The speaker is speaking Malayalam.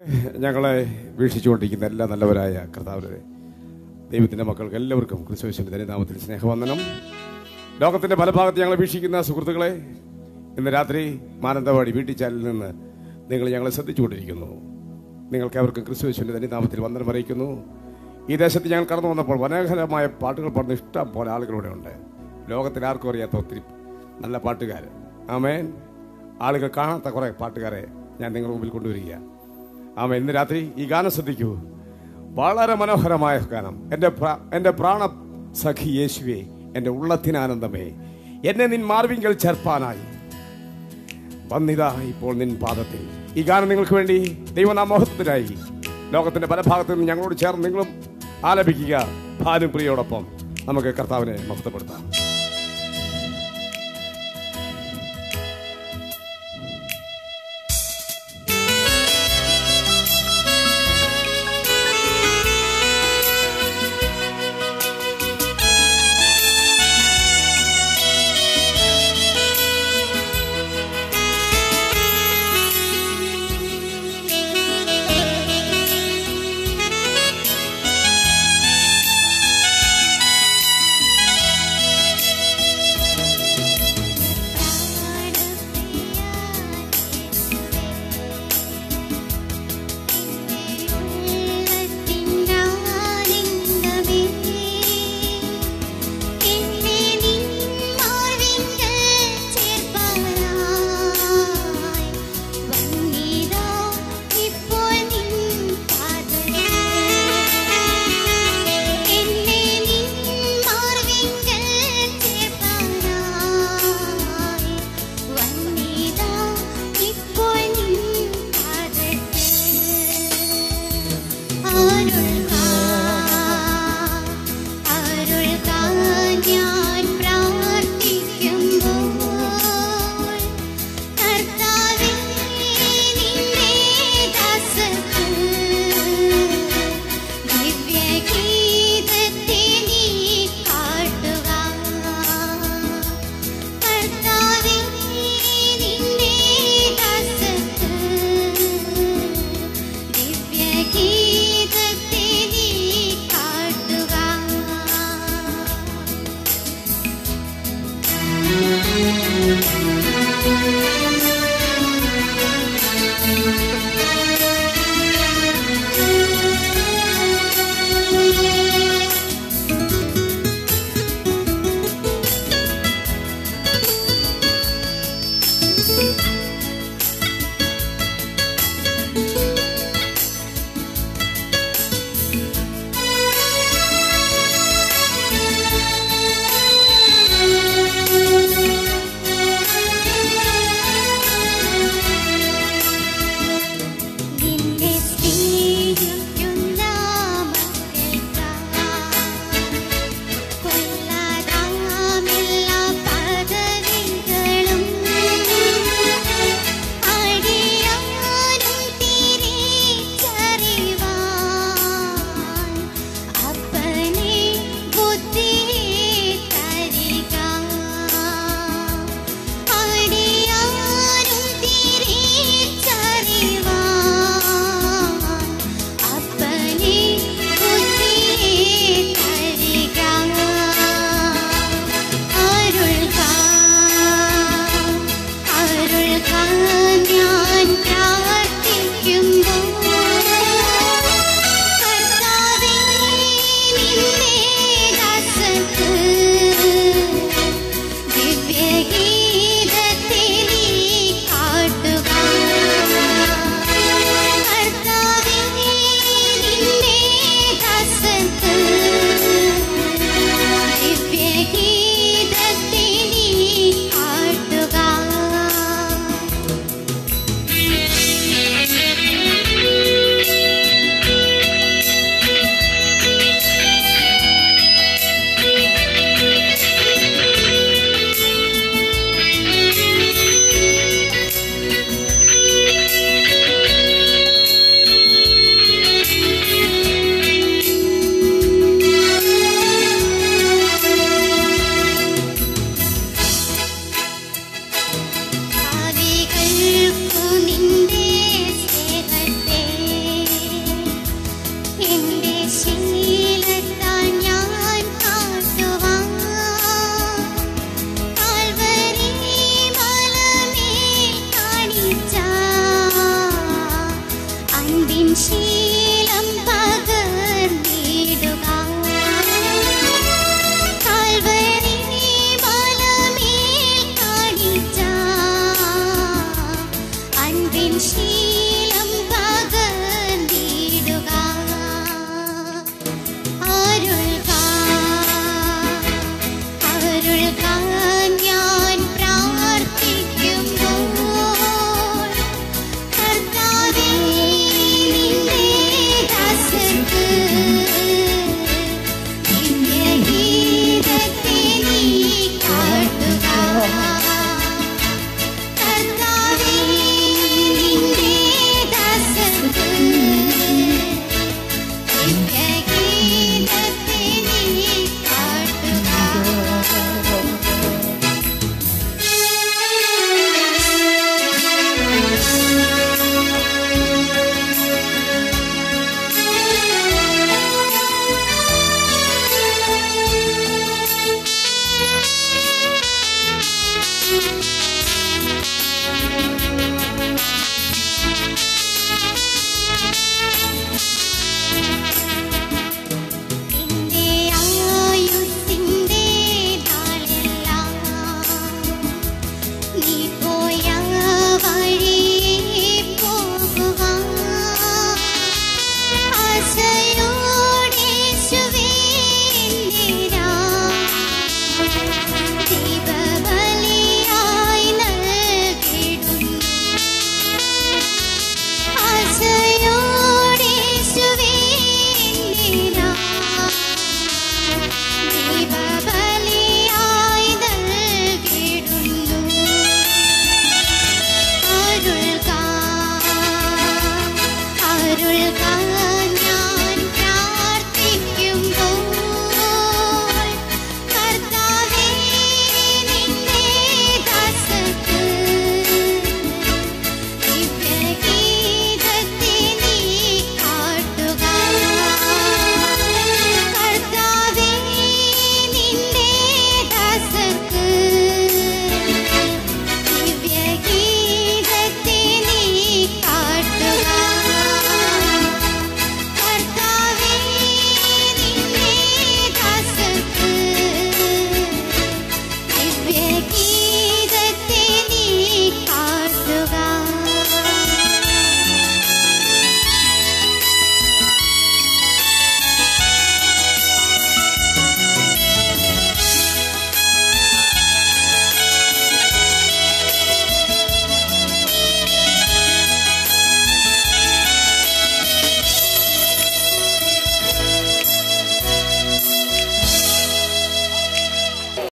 ഞങ്ങളെ വീക്ഷിച്ചുകൊണ്ടിരിക്കുന്ന എല്ലാ നല്ലവരായ കർത്താവരെ ദൈവത്തിൻ്റെ മക്കൾക്ക് എല്ലാവർക്കും ക്രിസ്തുവിശൻ്റെ ധന്യനാമത്തിൽ സ്നേഹവന്ദനം ലോകത്തിൻ്റെ പല ഭാഗത്ത് ഞങ്ങളെ വീക്ഷിക്കുന്ന സുഹൃത്തുക്കളെ ഇന്ന് രാത്രി മാനന്തവാടി വീട്ടിൽ ചാനലിൽ നിന്ന് നിങ്ങൾ ഞങ്ങളെ ശ്രദ്ധിച്ചുകൊണ്ടിരിക്കുന്നു നിങ്ങൾക്ക് അവർക്കും ക്രിസ്തുവിശൻ്റെ ധന്യനാമത്തിൽ വന്ദനം അറിയിക്കുന്നു ഈ ദേശത്ത് ഞങ്ങൾ കടന്നു വന്നപ്പോൾ മനോഹരമായ പാട്ടുകൾ പാടുന്ന ഇഷ്ടം പോലെ ആളുകളിവിടെ ഉണ്ട് ലോകത്തിൽ ആർക്കും അറിയാത്ത ഒത്തിരി നല്ല പാട്ടുകാർ ആമേൻ ആളുകൾ കാണാത്ത കുറേ പാട്ടുകാരെ ഞാൻ നിങ്ങളുടെ മുമ്പിൽ കൊണ്ടുവരിക ആമ ഇന്ന് രാത്രി ഈ ഗാനം ശ്രദ്ധിക്കൂ വളരെ മനോഹരമായ ഗാനം എൻ്റെ പ്ര- എൻ്റെ പ്രാണ സഖി യേശുവേ എൻ്റെ ഉള്ളത്തിനാനന്ദമേ എന്നെ നിൻ മാർവിങ്കൽ ചേർപ്പാനായി വന്നിതാ ഇപ്പോൾ നിൻ പാദത്തിൽ ഈ ഗാനം നിങ്ങൾക്ക് വേണ്ടി ദൈവനാമോഹത്തിനായി ലോകത്തിന്റെ പല ഭാഗത്തു നിന്നും ഞങ്ങളോട് ചേർന്ന് നിങ്ങളും ആലപിക്കുക ഭാനുപ്രിയോടൊപ്പം നമുക്ക് കർത്താവിനെ മഹത്വപ്പെടുത്താം ഞാൻ പ്രാർത്ഥിക്കുമ്പോൾ കർത്താവേ നിന്നെ ദാസർക്ക് ദിവ്യഗീതത്തെ നീ കാട്ടുക കർത്താവേ നിന്നെ ദാസർക്ക് ദിവ്യഗീതത്തെ അന്തിൻ ശീല